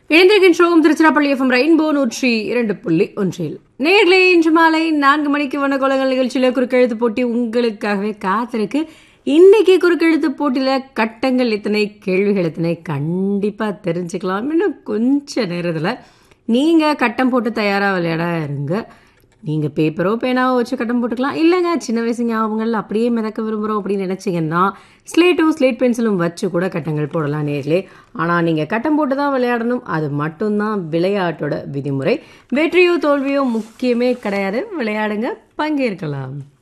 இணைந்திருக்கின்றோம் Tiruchirappalli FM rainbow நூற்றி இரண்டு புள்ளி ஒன்றில் நேர்லே இன்று மாலை நான்கு மணிக்கு வண்ண கோலங்கள் நிகழ்ச்சியில் குறுக்கெழுத்து போட்டி உங்களுக்காகவே காத்திருக்கு இன்னைக்கு குறுக்கெழுத்து போட்டியில கட்டங்கள் எத்தனை கேள்விகள் எத்தனை கண்டிப்பா தெரிஞ்சுக்கலாம் இன்னும் கொஞ்ச நேரத்துல நீங்க கட்டம் போட்டு தயாரா விளையாட இருங்க நீங்க பேப்பரோ பேனாவோ வச்சு கட்டம் போட்டுக்கலாம் இல்லைங்க சின்ன வயசு ஞாபகங்கள் அப்படியே மிதக்க விரும்புகிறோம் அப்படின்னு நினச்சிங்கன்னா ஸ்லேட்டும் ஸ்லேட் பென்சிலும் வச்சு கூட கட்டங்கள் போடலாம் நேர்லே ஆனால் நீங்கள் கட்டம் போட்டு தான் விளையாடணும் அது மட்டும்தான் விளையாட்டோட விதிமுறை வெற்றியோ தோல்வியோ முக்கியமே கிடையாது விளையாடுங்க பங்கேற்கலாம்